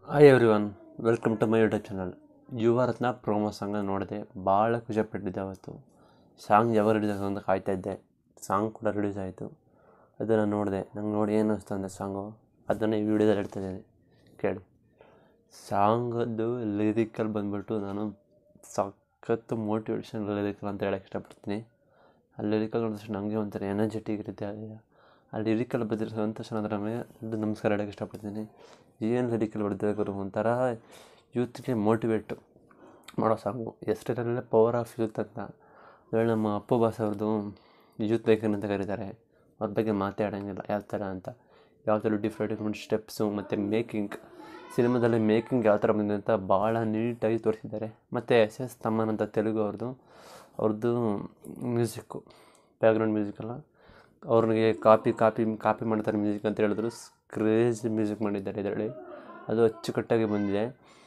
hi every welcome to my YouTube channel Yuvarathna promo song ನೋಡಿದೆ ಭಾಳ ಖುಷಿಪಟ್ಟಿದ್ದೆ ಅವತ್ತು song ಯಾವಾಗ ರಿಲೀಸ್ ಆಗೋದು ಅಂತ ಕಾಯ್ತಾ ಇದ್ದೆ ಸಾಂಗ್ ಕೂಡ ರಿಲೀಸ್ ಆಯಿತು ಅದನ್ನು ನೋಡಿದೆ ನಂಗೆ ನೋಡಿ ಏನು ಅನಿಸ್ತು ಅಂದರೆ ಸಾಂಗು ಅದನ್ನು ಈ ವಿಡಿಯೋದಲ್ಲಿ ಹೇಳ್ತಾ ಇದ್ದೀನಿ ಕೇಳಿ ಸಾಂಗದ್ದು ಲಿರಿಕಲ್ ಬಂದ್ಬಿಟ್ಟು ನಾನು ಸಖತ್ತು ಮೋಟಿವೇಶನ್ ಲಿರಿಕಲ್ ಅಂತ ಹೇಳಕ್ಕೆ ಇಷ್ಟಪಡ್ತೀನಿ ಆ ಲಿರಿಕಲ್ ನೋಡಿದ ತಕ್ಷಣ ನನಗೆ ಒಂಥರ ಎನರ್ಜೆಟಿಕ್ ಇರುತ್ತೆ ಆ ಲಿರಿಕಲ್ ಬದಲಿಸುವಂಥ ತಕ್ಷಣ ಅಂದರೆ ನಮಗೆ ಒಂದು ನಮಸ್ಕಾರ ಹೇಳಕ್ಕೆ ಇಷ್ಟಪಡ್ತೀನಿ ಏನು ಲಿರಿಕಲ್ ಬರೆದಿದ್ದಾರೆ ಗುರು ಒಂಥರ ಯೂತ್ಗೆ ಮೋಟಿವೇಟು ಮಾಡೋ ಸಾಂಗು ಎಷ್ಟರಲ್ಲೇ ಪವರ್ ಆಫ್ ಯೂತ್ ಅಂತ ಹೇಳಿ ನಮ್ಮ ಅಪ್ಪು ಬಾಸ್ ಅವ್ರದ್ದು ಯೂತ್ ಬೇಕನ್ ಅಂತ ಕರೀತಾರೆ ಅವ್ರ ಬಗ್ಗೆ ಮಾತಾಡೋಂಗಿಲ್ಲ ಯಾವ ಥರ ಅಂತ ಯಾವ ಥರ ಡಿಫ್ರೆಂಟ್ ಡಿಫ್ರೆಂಟ್ ಸ್ಟೆಪ್ಸು ಮತ್ತು ಮೇಕಿಂಗ್ ಸಿನಿಮಾದಲ್ಲಿ ಮೇಕಿಂಗ್ ಯಾವ ಥರ ಬಂದಿದೆ ಅಂತ ಭಾಳ ನೀಟಾಗಿ ತೋರಿಸಿದ್ದಾರೆ ಮತ್ತು ಎಸ್ ಎಸ್ ತಮ್ಮನ್ ಅಂತ ತೆಲುಗು ಅವ್ರದ್ದು ಅವ್ರದ್ದು ಮ್ಯೂಸಿಕ್ಕು ಬ್ಯಾಕ್ಗ್ರೌಂಡ್ ಮ್ಯೂಸಿಕಲ್ಲ ಅವ್ರಿಗೆ ಕಾಪಿ ಕಾಪಿ ಕಾಪಿ ಮಾಡ್ತಾರೆ ಮ್ಯೂಸಿಕ್ ಅಂತ ಹೇಳಿದ್ರು ಕ್ರೇಜ್ ಮ್ಯೂಸಿಕ್ ಮಾಡಿದ್ದಾರೆ ಇದರಲ್ಲಿ ಅದು ಅಚ್ಚುಕಟ್ಟಾಗಿ ಬಂದಿದೆ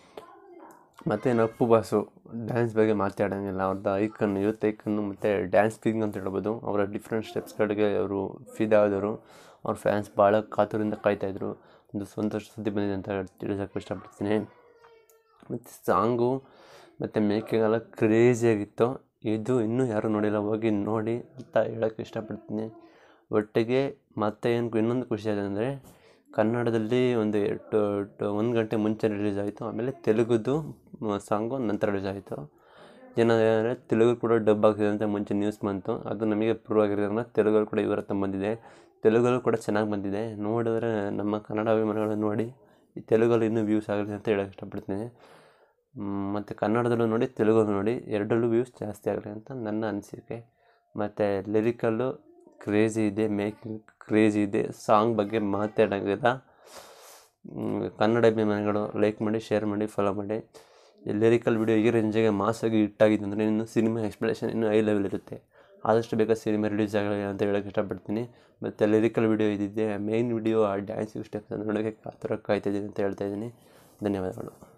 ಮತ್ತು ನಪ್ಪು ಬಾಸು ಡ್ಯಾನ್ಸ್ ಬಗ್ಗೆ ಮಾತಾಡೋಂಗಿಲ್ಲ ಅವ್ರದ್ದು ಐಕನ್ ಯೂತ್ ಐಕನ್ನು ಮತ್ತು ಡ್ಯಾನ್ಸ್ ಕಿಂಗ್ ಅಂತ ಹೇಳ್ಬೋದು ಅವರ ಡಿಫ್ರೆಂಟ್ ಸ್ಟೆಪ್ಸ್ಗಳಿಗೆ ಅವರು ಫಿದಾದರು ಅವ್ರ ಫ್ಯಾನ್ಸ್ ಭಾಳ ಕಾತುರದಿಂದ ಕಾಯ್ತಾಯಿದ್ರು ಒಂದು ಸಂತೋಷ ಸುದ್ದಿ ಬಂದಿದೆ ಅಂತ ತಿಳಿಸೋಕೆ ಇಷ್ಟಪಡ್ತೀನಿ ಮತ್ತು ಸಾಂಗು ಮತ್ತು ಮೇಕಿಂಗ್ ಎಲ್ಲ ಕ್ರೇಜಿಯಾಗಿತ್ತು ಇದು ಇನ್ನೂ ಯಾರೂ ನೋಡಿಲ್ಲ ಹೋಗಿ ನೋಡಿ ಅಂತ ಹೇಳೋಕ್ಕೆ ಇಷ್ಟಪಡ್ತೀನಿ ಒಟ್ಟಿಗೆ ಮತ್ತೆ ಏನು ಇನ್ನೊಂದು ಖುಷಿ ಆಗಿದೆ ಅಂದರೆ ಕನ್ನಡದಲ್ಲಿ ಒಂದು ಟು ಟು ಒಂದು ಗಂಟೆ ಮುಂಚೆ ರಿಲೀಸ್ ಆಯಿತು ಆಮೇಲೆ ತೆಲುಗುದು ಸಾಂಗು ನಂತರ ರಿಲೀಸ್ ಆಯಿತು ಏನಾದರೆ ತೆಲುಗು ಕೂಡ ಡಬ್ ಆಗ್ತಿದೆ ಅಂತ ಮುಂಚೆ ನ್ಯೂಸ್ ಬಂತು ಅದು ನಮಗೆ ಪ್ರೂವ್ ಆಗಿರೋದ್ರಿಂದ ತೆಲುಗಲ್ಲಿ ಕೂಡ ಇವರ ಹತ್ರ ಬಂದಿದೆ ತೆಲುಗಲ್ಲೂ ಕೂಡ ಚೆನ್ನಾಗಿ ಬಂದಿದೆ ನೋಡಿದ್ರೆ ನಮ್ಮ ಕನ್ನಡ ಅಭಿಮಾನಿಗಳು ನೋಡಿ ಈ ತೆಲುಗಲ್ಲಿ ಇನ್ನೂ ವ್ಯೂಸ್ ಆಗಲಿ ಅಂತ ಹೇಳೋಕ್ಕೆ ಇಷ್ಟಪಡ್ತೀನಿ ಮತ್ತು ಕನ್ನಡದಲ್ಲೂ ನೋಡಿ ತೆಲುಗಲ್ಲೂ ನೋಡಿ ಎರಡರಲ್ಲೂ ವ್ಯೂಸ್ ಜಾಸ್ತಿ ಆಗಲಿ ಅಂತ ನನ್ನ ಅನಿಸಿಕೆ ಮತ್ತು ಲಿರಿಕಲ್ಲು ಕ್ರೇಜಿ ಇದೆ ಮೇಕಿಂಗ್ ಕ್ರೇಜಿ ಇದೆ ಸಾಂಗ್ ಬಗ್ಗೆ ಮಾತಾಡೋಂಗಿಲ್ಲ ಕನ್ನಡ ಅಭಿಮಾನಿಗಳು ಲೈಕ್ ಮಾಡಿ ಶೇರ್ ಮಾಡಿ ಫಾಲೋ ಮಾಡಿ ಲಿರಿಕಲ್ ವಿಡಿಯೋ ಈ ರೇಂಜಿಗೆ ಮಾಸಾಗಿ ಹಿಟ್ಟಾಗಿದೆ ಅಂದರೆ ಇನ್ನು ಸಿನಿಮಾ ಎಕ್ಸ್ಪ್ಲನೇಷನ್ ಇನ್ನೂ ಹೈ ಲೆವೆಲ್ ಇರುತ್ತೆ ಆದಷ್ಟು ಬೇಗ ಸಿನಿಮಾ ರಿಲೀಸ್ ಆಗಲಿ ಅಂತ ಹೇಳೋಕ್ಕೆ ಇಷ್ಟಪಡ್ತೀನಿ ಮತ್ತು ಲಿರಿಕಲ್ ವಿಡಿಯೋ ಇದಿದೆ ಮೇಯ್ನ್ ವಿಡಿಯೋ ಆ ಡ್ಯಾನ್ಸಿಗೆ ಸ್ಟೆಪ್ಸ್ ನೋಡೋಕ್ಕೆ ಕಾತರ ಕಾಯ್ತಾಯಿದ್ದೀನಿ ಅಂತ ಹೇಳ್ತಾ ಇದ್ದೀನಿ ಧನ್ಯವಾದಗಳು